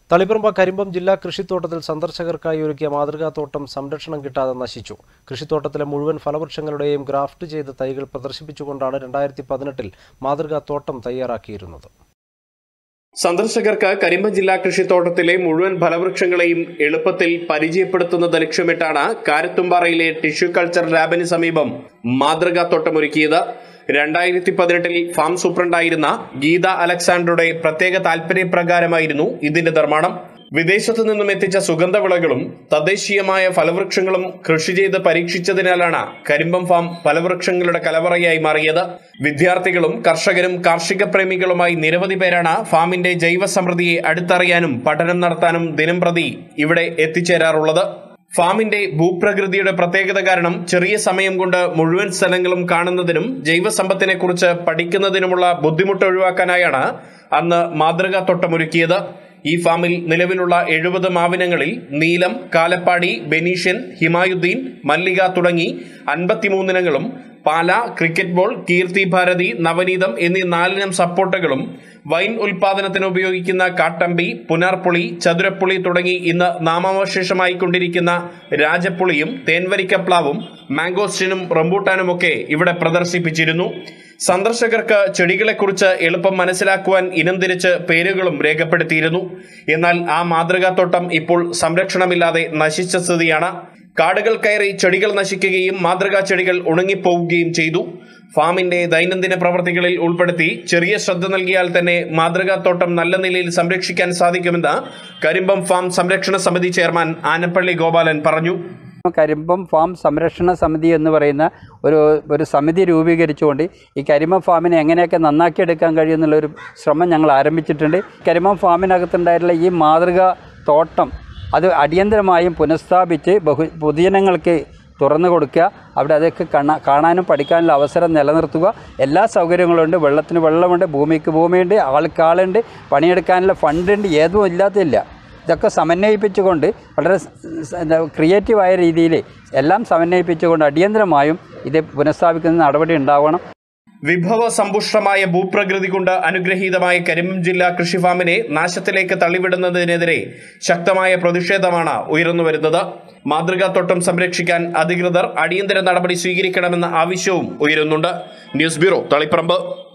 തളിപ്പറമ്പ കരിമ്പം ജില്ലാ കൃഷിത്തോട്ടത്തിൽ സന്ദർശകർക്കായി ഒരുക്കിയ മാതൃകാത്തോട്ടം സംരക്ഷണം കിട്ടാതെ നശിച്ചു കൃഷിത്തോട്ടത്തിലെ മുഴുവൻ ഫലവൃക്ഷങ്ങളുടെയും ഗ്രാഫ്റ്റ് ചെയ്ത തൈകൾ പ്രദർശിപ്പിച്ചുകൊണ്ടാണ് രണ്ടായിരത്തി പതിനെട്ടിൽ മാതൃകാത്തോട്ടം തയ്യാറാക്കിയിരുന്നത് സന്ദർശകർക്ക് കരിമ്പം ജില്ലാ കൃഷിത്തോട്ടത്തിലെ മുഴുവൻ ഫലവൃക്ഷങ്ങളെയും എളുപ്പത്തിൽ പരിചയപ്പെടുത്തുന്നത് ലക്ഷ്യമിട്ടാണ് കാരത്തുംപാറയിലെ ടിഷ്യൂ കൾച്ചർ ലാബിന് സമീപം മാതൃകാ തോട്ടമൊരുക്കിയത് രണ്ടായിരത്തി പതിനെട്ടിൽ ഫാം സൂപ്രണ്ടായിരുന്ന ഗീത അലക്സാണ്ടറുടെ പ്രത്യേക താൽപര്യപ്രകാരമായിരുന്നു ഇതിന്റെ നിർമ്മാണം വിദേശത്തു നിന്നും എത്തിച്ച സുഗന്ധവിളകളും തദ്ദേശീയമായ ഫലവൃക്ഷങ്ങളും കൃഷി ചെയ്ത് പരീക്ഷിച്ചതിനാലാണ് കരിമ്പം ഫാം ഫലവൃക്ഷങ്ങളുടെ കലവറയായി മാറിയത് വിദ്യാർത്ഥികളും കർഷകരും കാർഷിക പ്രേമികളുമായി നിരവധി പേരാണ് ഫാമിന്റെ ജൈവ സമൃദ്ധിയെ അടുത്തറിയാനും പഠനം നടത്താനും ദിനംപ്രതി ഇവിടെ എത്തിച്ചേരാറുള്ളത് ഫാമിന്റെ ഭൂപ്രകൃതിയുടെ പ്രത്യേകത കാരണം ചെറിയ സമയം കൊണ്ട് മുഴുവൻ സ്ഥലങ്ങളും കാണുന്നതിനും ജൈവസമ്പത്തിനെ കുറിച്ച് പഠിക്കുന്നതിനുമുള്ള ബുദ്ധിമുട്ട് ഒഴിവാക്കാനായാണ് അന്ന് മാതൃകാ തോട്ടമൊരുക്കിയത് ഈ ഫാമിൽ നിലവിലുള്ള എഴുപത് മാവിനങ്ങളിൽ നീലം കാലപ്പാടി ബെനീഷ്യൻ ഹിമായുദ്ദീൻ മല്ലിക തുടങ്ങി അൻപത്തിമൂന്നിനങ്ങളും പാല ക്രിക്കറ്റ് ബോൾ കീർത്തി ഭാരതി നവനീതം എന്നീ നാലിനം സപ്പോർട്ടുകളും വൈൻ ഉൽപാദനത്തിന് ഉപയോഗിക്കുന്ന കാട്ടമ്പി പുനാർപ്പുളി ചതുരപ്പുളി തുടങ്ങി ഇന്ന് നാമാവശേഷമായി കൊണ്ടിരിക്കുന്ന രാജപ്പുളിയും തേൻവരിക്കപ്ലാവും മാംഗോസ്റ്റിനും റംബൂട്ടാനുമൊക്കെ ഇവിടെ പ്രദർശിപ്പിച്ചിരുന്നു സന്ദർശകർക്ക് ചെടികളെക്കുറിച്ച് എളുപ്പം മനസ്സിലാക്കുവാൻ ഇനം തിരിച്ച് പേരുകളും രേഖപ്പെടുത്തിയിരുന്നു എന്നാൽ ആ മാതൃകാത്തോട്ടം ഇപ്പോൾ സംരക്ഷണമില്ലാതെ നശിച്ച സ്ഥിതിയാണ് കാടുകൾ കയറി ചെടികൾ നശിക്കുകയും മാതൃകാ ചെടികൾ ഉണങ്ങിപ്പോവുകയും ചെയ്തു ഫാമിന്റെ ദൈനംദിന പ്രവർത്തികളിൽ ഉൾപ്പെടുത്തി ചെറിയ ശ്രദ്ധ നൽകിയാൽ തന്നെ മാതൃകാത്തോട്ടം നല്ല നിലയിൽ സംരക്ഷിക്കാൻ സാധിക്കുമെന്ന് കരിമ്പം ഫാം സംരക്ഷണ സമിതി ചെയർമാൻ ആനപ്പള്ളി ഗോപാലൻ പറഞ്ഞു കരിമ്പം ഫാം സംരക്ഷണ സമിതി എന്ന് പറയുന്ന ഒരു ഒരു സമിതി രൂപീകരിച്ചുകൊണ്ട് ഈ കരിമ്പം ഫാമിനെ എങ്ങനെയൊക്കെ നന്നാക്കിയെടുക്കാൻ കഴിയുമെന്നുള്ളൊരു ശ്രമം ഞങ്ങൾ ആരംഭിച്ചിട്ടുണ്ട് കരിമ്പം ഫാമിനകത്തുണ്ടായിട്ടുള്ള ഈ മാതൃക തോട്ടം അത് അടിയന്തരമായും പുനഃസ്ഥാപിച്ച് ബഹു പൊതുജനങ്ങൾക്ക് തുറന്നു കൊടുക്കുക അവിടെ അതൊക്കെ കാണാ കാണാനും പഠിക്കാനുള്ള അവസരം നിലനിർത്തുക എല്ലാ സൗകര്യങ്ങളും ഉണ്ട് വെള്ളത്തിന് വെള്ളമുണ്ട് ഭൂമിക്ക് ഭൂമിയുണ്ട് ആൾക്ക് ആളുണ്ട് പണിയെടുക്കാനുള്ള ഫണ്ടുണ്ട് ഏതും ഇല്ലാത്തില്ല ഇതൊക്കെ സമന്വയിപ്പിച്ചുകൊണ്ട് വളരെ ക്രിയേറ്റീവായ രീതിയിൽ എല്ലാം സമന്വയിപ്പിച്ചുകൊണ്ട് അടിയന്തരമായും ഇത് പുനഃസ്ഥാപിക്കുന്ന നടപടി ഉണ്ടാവണം വിഭവ സമ്പുഷ്ടമായ ഭൂപ്രകൃതി കൊണ്ട് അനുഗ്രഹീതമായ കരിമ്പം ജില്ലാ കൃഷി ഫാമിനെ നാശത്തിലേക്ക് തള്ളിവിടുന്നതിനെതിരെ ശക്തമായ പ്രതിഷേധമാണ് ഉയർന്നുവരുന്നത് മാതൃകാത്തോട്ടം സംരക്ഷിക്കാൻ അധികൃതർ അടിയന്തര നടപടി സ്വീകരിക്കണമെന്ന ആവശ്യവും ഉയരുന്നുണ്ട് ന്യൂസ് ബ്യൂറോ തളിപ്പറമ്പ്